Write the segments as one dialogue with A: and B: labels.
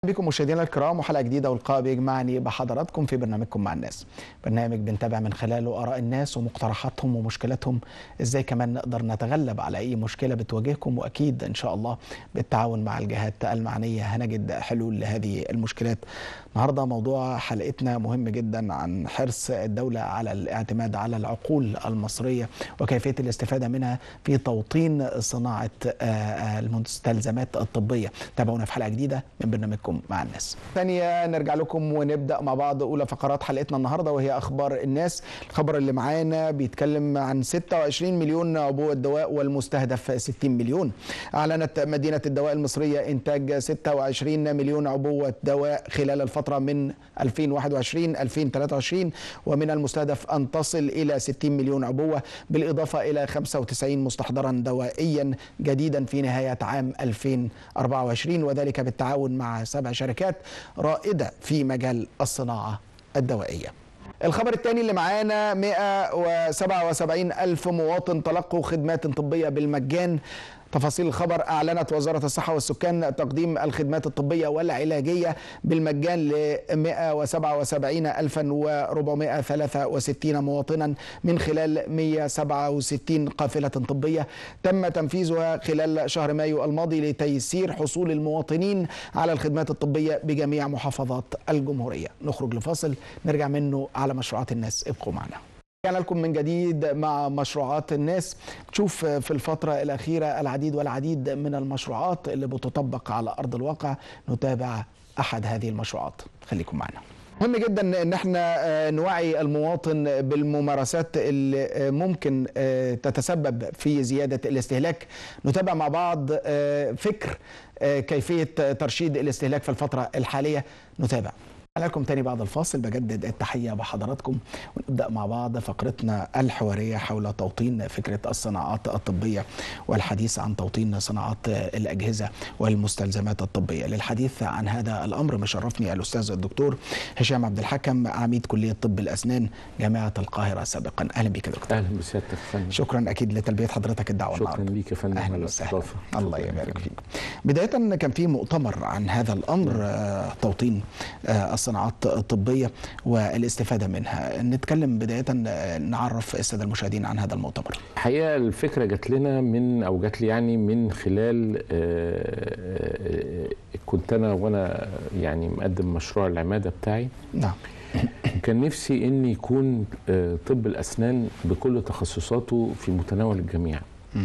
A: بكم مشاهدينا الكرام وحلقه جديده والقاء بيجمعني بحضراتكم في برنامجكم مع الناس. برنامج بنتابع من خلاله اراء الناس ومقترحاتهم ومشكلاتهم ازاي كمان نقدر نتغلب على اي مشكله بتواجهكم واكيد ان شاء الله بالتعاون مع الجهات المعنيه هنجد حلول لهذه المشكلات. النهارده موضوع حلقتنا مهم جدا عن حرص الدوله على الاعتماد على العقول المصريه وكيفيه الاستفاده منها في توطين صناعه المستلزمات الطبيه. تابعونا في حلقه جديده من برنامجكم مع الناس. ثانيه نرجع لكم ونبدا مع بعض اولى فقرات حلقتنا النهارده وهي اخبار الناس. الخبر اللي معانا بيتكلم عن 26 مليون عبوه دواء والمستهدف 60 مليون. اعلنت مدينه الدواء المصريه انتاج 26 مليون عبوه دواء خلال الفتره من 2021 2023 ومن المستهدف ان تصل الى 60 مليون عبوه بالاضافه الى 95 مستحضرا دوائيا جديدا في نهايه عام 2024 وذلك بالتعاون مع سبع شركات رائده في مجال الصناعه الدوائيه. الخبر الثاني اللي معانا 177 ألف مواطن تلقوا خدمات طبية بالمجان تفاصيل الخبر أعلنت وزارة الصحة والسكان تقديم الخدمات الطبية والعلاجية بالمجان ل 177463 مواطنا من خلال 167 قافلة طبية تم تنفيذها خلال شهر مايو الماضي لتيسير حصول المواطنين على الخدمات الطبية بجميع محافظات الجمهورية نخرج لفاصل نرجع منه على مشروعات الناس ابقوا معنا رجعنا لكم من جديد مع مشروعات الناس تشوف في الفترة الأخيرة العديد والعديد من المشروعات اللي بتطبق على أرض الواقع نتابع أحد هذه المشروعات خليكم معنا مهم جدا ان احنا نوعي المواطن بالممارسات اللي ممكن تتسبب في زياده الاستهلاك نتابع مع بعض فكر كيفيه ترشيد الاستهلاك في الفتره الحاليه نتابع لكم تاني بعد الفاصل بجدد التحية بحضراتكم ونبدأ مع بعض فقرتنا الحوارية حول توطين فكرة الصناعات الطبية والحديث عن توطين صناعات الأجهزة والمستلزمات الطبية للحديث عن هذا الأمر مشرفني الأستاذ الدكتور هشام عبد الحكم عميد كلية طب الأسنان جامعة القاهرة سابقا أهلا بك يا دكتور
B: أهلا بسيادتك فندم
A: شكرا أكيد لتلبية حضرتك الدعوة
B: شكرا ليك يا فندم
A: أهلا وسهلا الله يبارك فيك بداية كان في مؤتمر عن هذا الأمر توطين الصناعات الطبيه والاستفاده منها نتكلم بدايه نعرف الساده المشاهدين عن هذا المؤتمر
B: الحقيقه الفكره جات لنا من او جات لي يعني من خلال كنت انا وانا يعني مقدم مشروع العماده بتاعي
A: نعم
B: كان نفسي ان يكون طب الاسنان بكل تخصصاته في متناول الجميع م.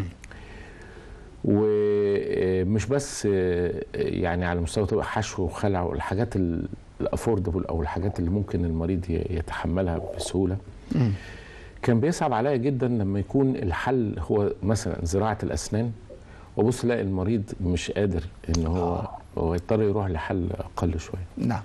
B: ومش بس يعني على مستوى طب حشو وخلع والحاجات الافوردبل او الحاجات اللي ممكن المريض يتحملها بسهوله م. كان بيصعب عليا جدا لما يكون الحل هو مثلا زراعه الاسنان وابص الاقي المريض مش قادر ان هو آه. هو يضطر يروح لحل اقل شويه
A: نعم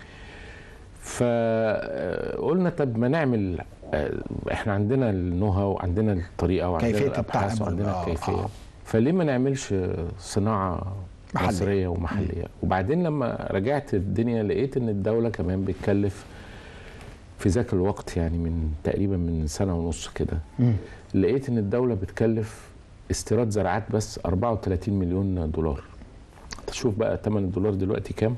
B: فقلنا طب ما نعمل احنا عندنا النو هاو وعندنا الطريقه وعندنا
A: كيفيه
B: الابحاث وعندنا
A: آه
B: الكيفيه
A: آه.
B: فليه ما نعملش صناعه
A: محلية.
B: مصريه ومحليه وبعدين لما رجعت الدنيا لقيت ان الدوله كمان بتكلف في ذاك الوقت يعني من تقريبا من سنه ونص كده لقيت ان الدوله بتكلف استيراد زراعات بس 34 مليون دولار تشوف بقى ثمن الدولار دلوقتي كام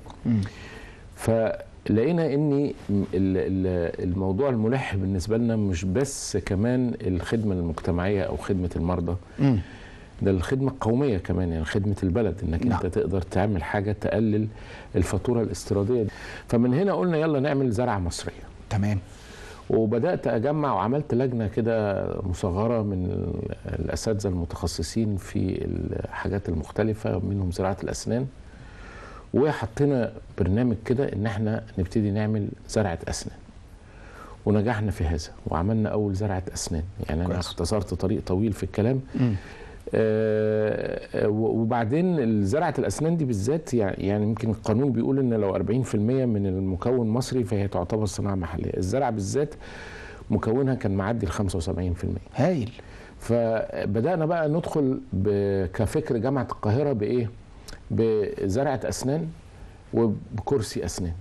B: فلقينا ان الموضوع الملح بالنسبه لنا مش بس كمان الخدمه المجتمعيه او خدمه المرضى
A: م.
B: ده الخدمة القومية كمان يعني خدمة البلد انك نعم. انت تقدر تعمل حاجة تقلل الفاتورة الاستيرادية فمن هنا قلنا يلا نعمل زرعة مصرية
A: تمام
B: وبدأت أجمع وعملت لجنة كده مصغرة من الأساتذة المتخصصين في الحاجات المختلفة منهم زراعة الأسنان وحطينا برنامج كده إن احنا نبتدي نعمل زرعة أسنان ونجحنا في هذا وعملنا أول زرعة أسنان يعني أنا اختصرت طريق طويل في الكلام م. آه وبعدين زراعه الاسنان دي بالذات يعني يعني يمكن القانون بيقول ان لو 40% من المكون مصري فهي تعتبر صناعه محليه، الزرع بالذات مكونها كان معدي ال 75%.
A: هايل
B: فبدانا بقى ندخل كفكر جامعه القاهره بايه؟ بزرعه اسنان وبكرسي اسنان.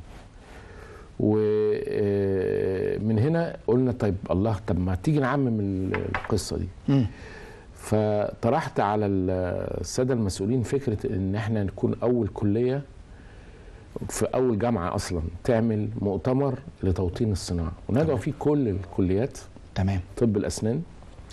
B: ومن هنا قلنا طيب الله طب ما تيجي نعمم القصه دي. م. فطرحت على الساده المسؤولين فكره ان احنا نكون اول كليه في اول جامعه اصلا تعمل مؤتمر لتوطين الصناعه وندعو فيه كل الكليات
A: تمام
B: طب الاسنان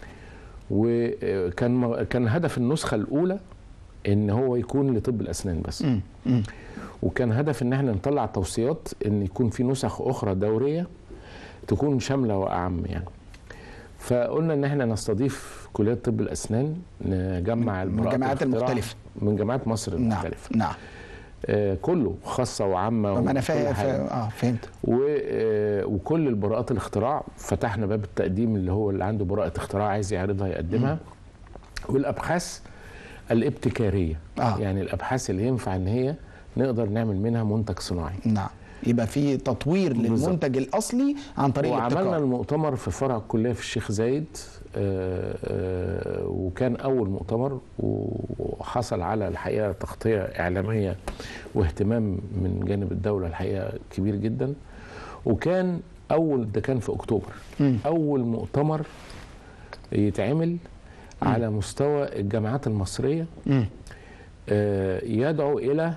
B: وكان كان هدف النسخه الاولى ان هو يكون لطب الاسنان بس
A: مم. مم.
B: وكان هدف ان احنا نطلع توصيات ان يكون في نسخ اخرى دوريه تكون شامله واعم يعني فقلنا ان احنا نستضيف كليات طب الاسنان نجمع
A: من
B: البراءات
A: الجامعات
B: الاختراع
A: المختلفة.
B: من جامعات مصر
A: نعم
B: المختلفه
A: نعم
B: آه كله خاصه وعامه
A: ما انا
B: وكل
A: فا...
B: حاجة.
A: فا... اه فهمت
B: و... آه، وكل البراءات الاختراع فتحنا باب التقديم اللي هو اللي عنده براءة اختراع عايز يعرضها يقدمها والابحاث الابتكاريه
A: آه.
B: يعني الابحاث اللي ينفع ان هي نقدر نعمل منها منتج صناعي
A: نعم يبقى في تطوير
B: بالظبط.
A: للمنتج الاصلي عن طريق
B: وعملنا
A: الابتكار
B: المؤتمر في فرع الكليه في الشيخ زايد آه، آه، وكان اول مؤتمر وحصل على الحقيقه تغطيه اعلاميه واهتمام من جانب الدوله الحقيقه كبير جدا وكان اول ده كان في اكتوبر
A: مم.
B: اول مؤتمر يتعمل على مستوى الجامعات المصريه
A: مم.
B: آه، يدعو الى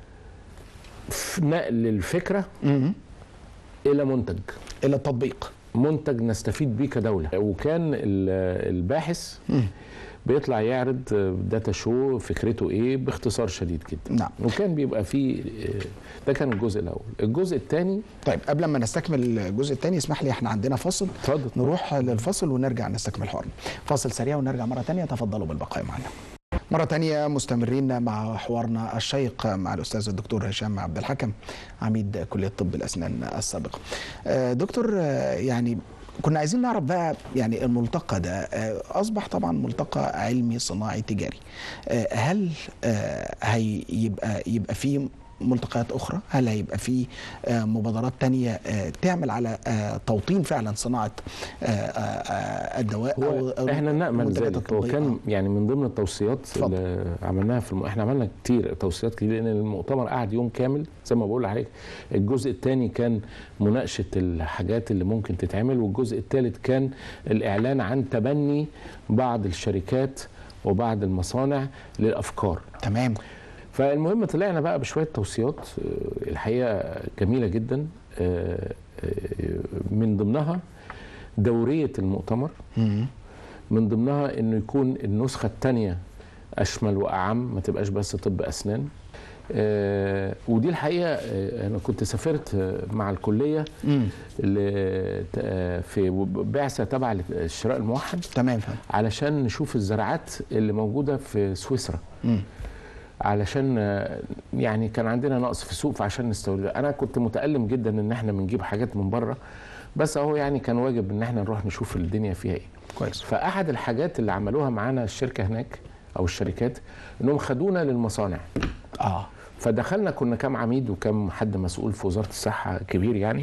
B: ف- نقل الفكره
A: مم.
B: الى منتج
A: الى التطبيق
B: منتج نستفيد بيه كدوله وكان ال- الباحث
A: مم.
B: بيطلع يعرض داتا شو فكرته ايه باختصار شديد جدا
A: نعم.
B: وكان بيبقى فيه ده كان الجزء الاول الجزء الثاني
A: طيب قبل ما نستكمل الجزء الثاني اسمح لي احنا عندنا فاصل
B: اتفضل
A: نروح للفصل ونرجع نستكمل حوارنا فاصل سريع ونرجع مرة تانية تفضلوا بالبقاء معنا مرة تانية مستمرين مع حوارنا الشيق مع الأستاذ الدكتور هشام عبد الحكم عميد كلية طب الأسنان السابق آه، دكتور آه، يعني كنا عايزين نعرف بقى يعني الملتقى ده آه، أصبح طبعا ملتقى علمي صناعي تجاري آه، هل آه، هيبقى يبقى فيه ملتقيات أخرى هل هيبقى في آه، مبادرات تانية آه، تعمل على آه، توطين فعلا صناعة آه، آه، آه، الدواء
B: هو
A: أو
B: احنا نامل
A: المنتجات
B: ذلك هو
A: الطبية؟
B: كان
A: آه.
B: يعني من ضمن التوصيات
A: اتفضل.
B: اللي عملناها في الم... احنا عملنا كتير توصيات كتير لان المؤتمر قعد يوم كامل زي ما بقول لحضرتك الجزء الثاني كان مناقشه الحاجات اللي ممكن تتعمل والجزء الثالث كان الاعلان عن تبني بعض الشركات وبعض المصانع للافكار
A: تمام
B: فالمهم طلعنا بقى بشويه توصيات آه، الحقيقه جميله جدا آه، آه، من ضمنها دوريه المؤتمر
A: مم.
B: من ضمنها انه يكون النسخه الثانيه اشمل واعم ما تبقاش بس طب اسنان آه ودي الحقيقه آه انا كنت سافرت آه، مع الكليه
A: مم.
B: ل- آه، في بعثه تبع الشراء الموحد
A: تمام فهم
B: علشان نشوف الزراعات اللي موجوده في سويسرا
A: مم.
B: علشان آه، يعني كان عندنا نقص في السوق فعشان نستوردها انا كنت متالم جدا ان احنا بنجيب حاجات من بره بس اهو يعني كان واجب ان احنا نروح نشوف الدنيا فيها ايه
A: كويس
B: فاحد الحاجات اللي عملوها معانا الشركه هناك او الشركات انهم خدونا للمصانع
A: اه
B: فدخلنا كنا كام عميد وكم حد مسؤول في وزاره الصحه كبير يعني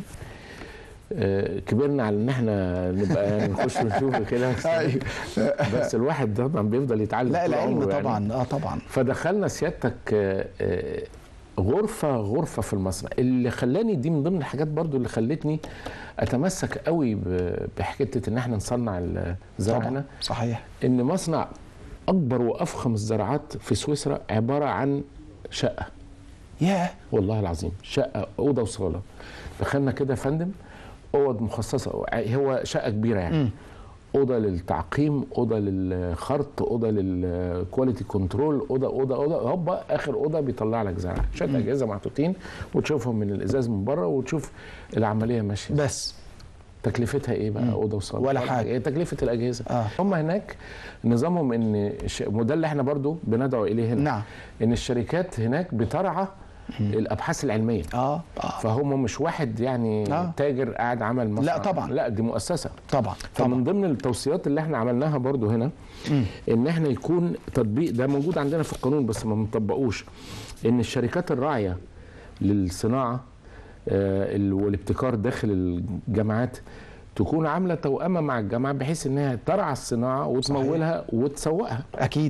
B: آه، كبرنا على ان احنا نبقى يعني نخش ونشوف كده بس,
A: أيوة.
B: بس الواحد طبعا بيفضل يتعلم
A: لا
B: طول
A: العلم
B: عمره يعني.
A: طبعا اه طبعا
B: فدخلنا سيادتك آه، آه، غرفة غرفة في المصنع اللي خلاني دي من ضمن الحاجات برضو اللي خلتني أتمسك قوي ب- بحكاية إن احنا نصنع زرعنا
A: طبعا صحيح
B: إن مصنع أكبر وأفخم الزراعات في سويسرا عبارة عن شقة
A: ياه
B: والله العظيم شقة أوضة وصالة دخلنا كده يا فندم أوض مخصصة هو شقة كبيرة يعني
A: مم.
B: اوضه للتعقيم اوضه للخرط اوضه للكواليتي كنترول اوضه اوضه اوضه هوبا اخر اوضه بيطلع لك زرع شويه اجهزه محطوطين وتشوفهم من الازاز من بره وتشوف العمليه ماشيه
A: بس
B: تكلفتها ايه بقى اوضه وصاله
A: ولا حاجة.
B: ايه تكلفه الاجهزه
A: آه.
B: هم هناك نظامهم ان ش- وده اللي احنا برضو بندعو اليه هنا
A: نعم
B: ان الشركات هناك بترعى الابحاث العلميه
A: اه اه
B: فهم مش واحد يعني
A: آه.
B: تاجر قاعد عمل مصنع
A: لا طبعا.
B: لا دي مؤسسه
A: طبعا
B: فمن
A: طبعا
B: ضمن التوصيات اللي احنا عملناها برضو هنا
A: مم.
B: ان احنا يكون تطبيق ده موجود عندنا في القانون بس ما بنطبقوش ان الشركات الراعيه للصناعه آه، ال- والابتكار داخل الجامعات تكون عامله توأمه مع الجامعه بحيث انها ترعى الصناعه وتمولها وتسوقها
A: اكيد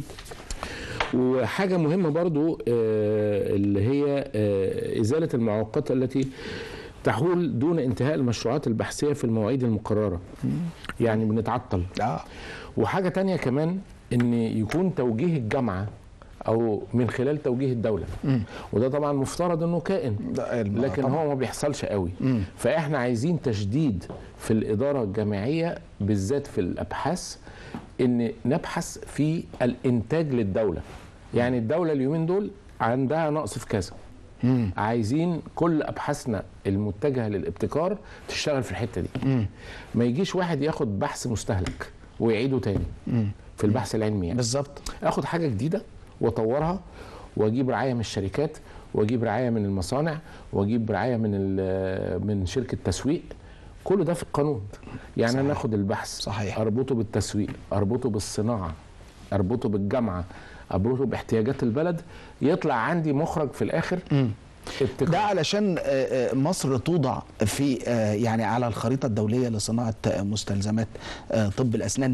B: وحاجة مهمة برضو آه، اللي هي آه، إزالة المعوقات التي تحول دون انتهاء المشروعات البحثية في المواعيد المقررة يعني بنتعطل
A: اه
B: وحاجة تانية كمان ان يكون توجيه الجامعة او من خلال توجيه الدوله وده طبعا مفترض انه كائن
A: ده الم-
B: لكن
A: طبعاً.
B: هو ما بيحصلش قوي فاحنا عايزين تشديد في الاداره الجامعيه بالذات في الابحاث ان نبحث في الانتاج للدوله يعني الدوله اليومين دول عندها نقص في كذا عايزين كل ابحاثنا المتجهه للابتكار تشتغل في الحته دي ما يجيش واحد ياخد بحث مستهلك ويعيده تاني في البحث العلمي يعني
A: بالظبط
B: اخد حاجه جديده واطورها واجيب رعايه من الشركات واجيب رعايه من المصانع واجيب رعايه من ال- من شركه تسويق كل ده في القانون يعني
A: صحيح.
B: انا اخد البحث
A: صحيح.
B: اربطه بالتسويق اربطه بالصناعه اربطه بالجامعه اربطه باحتياجات البلد يطلع عندي مخرج في الاخر ابتكار
A: ده علشان آه، آه، مصر توضع في آه، يعني على الخريطة الدولية لصناعة آه، مستلزمات آه، طب الأسنان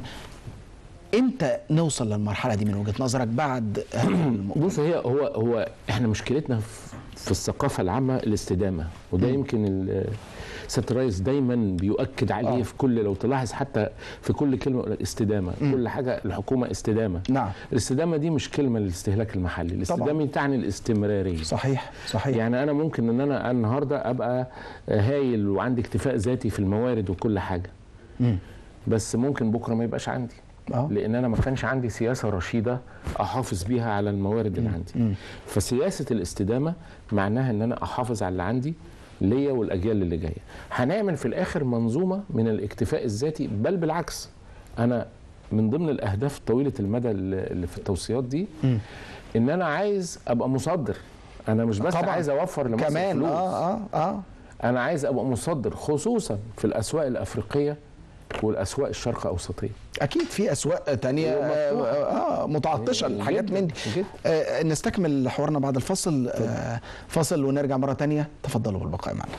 A: امتى نوصل للمرحلة دي من وجهة نظرك بعد هذا المؤتمر؟
B: بص هي هو هو احنا مشكلتنا في- في الثقافه العامه الاستدامه وده يمكن ال- سياده الرئيس دايما بيؤكد عليه
A: آه.
B: في كل لو تلاحظ حتى في كل كلمه يقول لك استدامه كل حاجه الحكومه استدامه
A: نعم
B: الاستدامه دي مش كلمه للاستهلاك المحلي الاستدامه تعني الاستمراريه
A: صحيح صحيح
B: يعني انا ممكن ان انا النهارده ابقى هايل وعندي اكتفاء ذاتي في الموارد وكل حاجه
A: مم.
B: بس ممكن بكره ما يبقاش عندي
A: اه
B: لان انا ما كانش عندي سياسه رشيده احافظ بيها على الموارد اللي عندي فسياسه الاستدامه معناها ان انا احافظ على اللي عندي ليا والاجيال اللي جايه هنعمل في الاخر منظومه من الاكتفاء الذاتي بل بالعكس انا من ضمن الاهداف طويله المدى اللي اللي في التوصيات دي ان انا عايز ابقى مصدر انا مش بس
A: طبعاً.
B: عايز اوفر لمصر
A: كمان
B: فلوس
A: اه اه اه
B: انا عايز ابقى مصدر خصوصا في الاسواق الافريقيه والاسواق الشرق اوسطيه
A: اكيد في اسواق تانية آه,
B: ومفتوحة.
A: اه متعطشه
B: جداً،
A: الحاجات من دي
B: جداً.
A: آه نستكمل حوارنا بعد الفصل آه فاصل ونرجع مره تانية تفضلوا بالبقاء معنا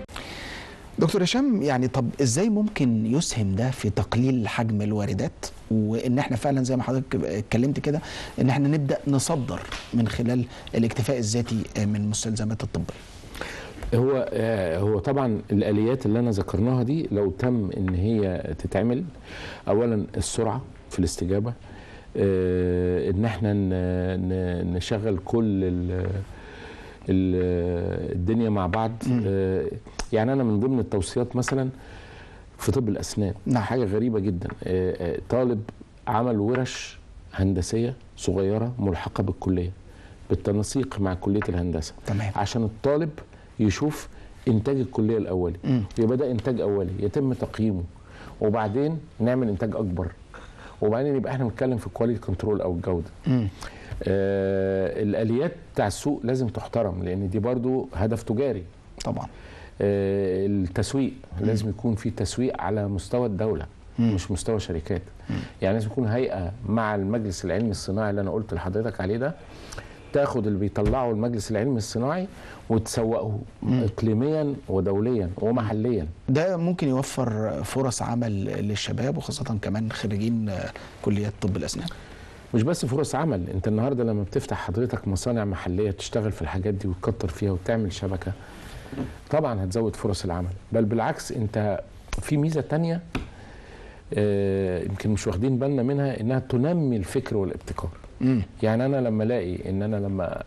A: دكتور هشام يعني طب ازاي ممكن يسهم ده في تقليل حجم الواردات وان احنا فعلا زي ما حضرتك اتكلمت كده ان احنا نبدا نصدر من خلال الاكتفاء الذاتي من المستلزمات الطبيه
B: هو آه، هو طبعا الاليات اللي انا ذكرناها دي لو تم ان هي تتعمل اولا السرعه في الاستجابه آه، ان احنا ن- ن- نشغل كل ال- ال- الدنيا مع بعض آه، يعني انا من ضمن التوصيات مثلا في طب الاسنان
A: نعم.
B: حاجه غريبه جدا آه، آه، طالب عمل ورش هندسيه صغيره ملحقه بالكليه بالتنسيق مع كليه الهندسه
A: تمام
B: عشان الطالب يشوف انتاج الكليه الاولي
A: مم.
B: يبقى ده انتاج اولي يتم تقييمه وبعدين نعمل انتاج اكبر وبعدين يبقى احنا بنتكلم في الكواليتي كنترول او الجوده
A: مم.
B: آه الاليات بتاع السوق لازم تحترم لان دي برضو هدف تجاري
A: طبعا
B: آه التسويق لازم يكون في تسويق على مستوى الدوله مش مستوى شركات يعني لازم يكون هيئه مع المجلس العلمي الصناعي اللي انا قلت لحضرتك عليه ده تاخد اللي بيطلعه المجلس العلمي الصناعي وتسوقه اقليميا ودوليا ومحليا
A: ده ممكن يوفر فرص عمل للشباب وخاصه كمان خريجين آه، كليات طب الاسنان
B: مش بس فرص عمل انت النهارده لما بتفتح حضرتك مصانع محليه تشتغل في الحاجات دي وتكتر فيها وتعمل شبكه طبعا هتزود فرص العمل بل بالعكس انت في ميزه تانية آه، يمكن مش واخدين بالنا منها انها تنمي الفكر والابتكار
A: مم.
B: يعني انا لما الاقي ان انا لما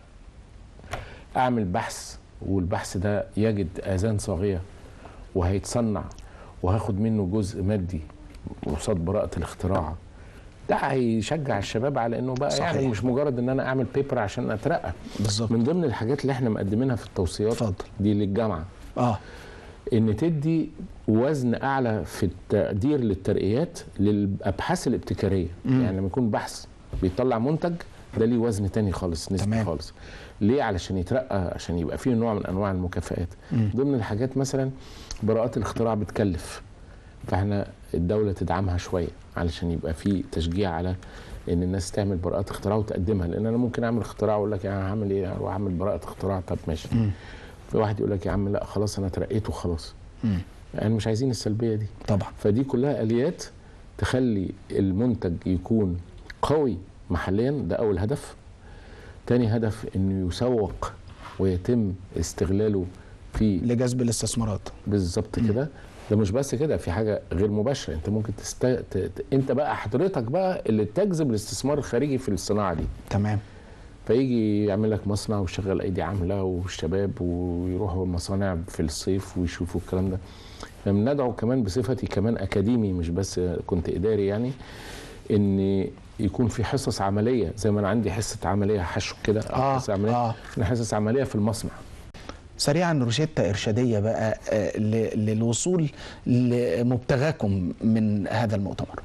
B: اعمل بحث والبحث ده يجد اذان صاغيه وهيتصنع وهاخد منه جزء مادي قصاد براءه الاختراع ده هيشجع الشباب على انه بقى
A: صحيح.
B: يعني مش مجرد ان انا اعمل بيبر عشان اترقى
A: بالظبط
B: من ضمن الحاجات اللي احنا مقدمينها في التوصيات
A: اتفضل.
B: دي للجامعه
A: اه
B: ان تدي وزن اعلى في التقدير للترقيات للابحاث الابتكاريه
A: مم.
B: يعني لما يكون بحث بيطلع منتج ده ليه وزن تاني خالص نسبي
A: تمام.
B: خالص ليه علشان يترقى عشان يبقى فيه نوع من انواع المكافآت
A: مم.
B: ضمن الحاجات مثلا براءات الاختراع بتكلف فاحنا الدوله تدعمها شويه علشان يبقى في تشجيع على ان الناس تعمل براءات اختراع وتقدمها لان انا ممكن اعمل اختراع واقول لك يعني هعمل ايه اروح اعمل براءه اختراع طب ماشي
A: مم.
B: في واحد يقول لك يا عم لا خلاص انا ترقيت وخلاص
A: مم.
B: يعني مش عايزين السلبيه دي
A: طبعا
B: فدي كلها اليات تخلي المنتج يكون قوي محليا ده اول هدف تاني هدف انه يسوق ويتم استغلاله في
A: لجذب الاستثمارات
B: بالظبط كده ده مش بس كده في حاجه غير مباشره انت ممكن تست... ت... ت... انت بقى حضرتك بقى اللي تجذب الاستثمار الخارجي في الصناعه دي
A: تمام
B: فيجي يعمل لك مصنع ويشغل ايدي عامله والشباب ويروحوا المصانع في الصيف ويشوفوا الكلام ده فبندعو كمان بصفتي كمان اكاديمي مش بس كنت اداري يعني ان يكون في حصص عمليه زي ما انا عندي حصه عمليه حشو كده أو
A: آه،
B: حصه عمليه
A: آه.
B: إن حصص عمليه في المصنع
A: سريعا روشتة إرشادية بقى آه، ل- للوصول لمبتغاكم من هذا المؤتمر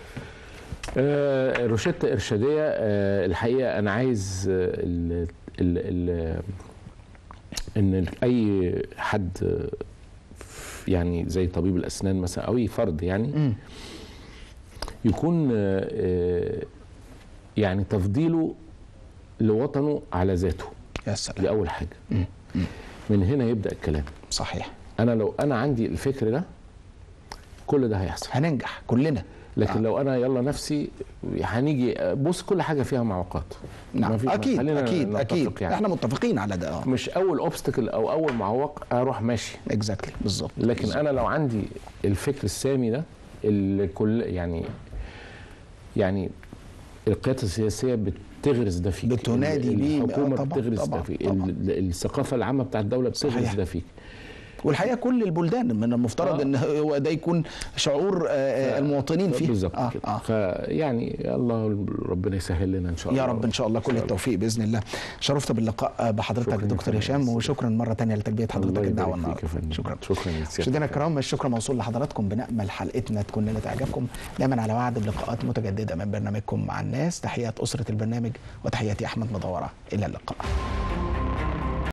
B: آه، روشتة إرشادية آه، الحقيقة أنا عايز آه، ال ال ال إن أي حد آه، يعني زي طبيب الأسنان مثلا أو أي فرد يعني
A: مم.
B: يكون آه، آه، يعني تفضيله لوطنه على ذاته
A: يا سلام
B: دي أول حاجة
A: مم. مم.
B: من هنا يبدأ الكلام
A: صحيح
B: أنا لو أنا عندي الفكر ده كل ده هيحصل
A: هننجح كلنا
B: لكن
A: آه.
B: لو انا يلا نفسي هنيجي بص كل حاجه فيها معوقات
A: نعم
B: ما في-
A: أكيد
B: خلينا
A: أكيد
B: نتفق
A: أكيد
B: يعني.
A: إحنا متفقين على ده أه
B: مش اول اوبستكل او اول معوق اروح ماشي
A: اكزاكتلي بالظبط
B: لكن
A: بالظبط.
B: انا لو عندي الفكر السامي ده اللي كل يعني يعني القياده السياسيه بتغرس ده فيك
A: بتنادي
B: ال-
A: بيه، آه،
B: الحكومه
A: طبعاً،
B: بتغرس
A: طبعاً،
B: ده فيك
A: طبعاً.
B: ال- الثقافه العامه بتاعت الدوله بتغرس
A: صحيح.
B: ده فيك
A: والحقيقه كل البلدان من المفترض
B: آه.
A: ان هو ده يكون شعور آه، آه، المواطنين فيه
B: بالظبط
A: آه
B: كده
A: آه.
B: فيعني الله ربنا يسهل لنا ان شاء الله
A: يا رب ان شاء الله كل التوفيق باذن الله شرفت باللقاء بحضرتك
B: شكراً
A: دكتور
B: يا
A: هشام
B: فندم.
A: وشكرا مره تانية لتلبيه حضرتك
B: الله
A: الدعوه
B: يبارك فيك يا
A: النهارده
B: فندم.
A: شكرا
B: شكرا لسيادتك.
A: مشاهدينا الكرام الشكر موصول لحضراتكم بنامل حلقتنا تكون نالت اعجابكم دايما على وعد بلقاءات متجدده من برنامجكم مع الناس تحيات اسره البرنامج وتحياتي احمد مدوره الى اللقاء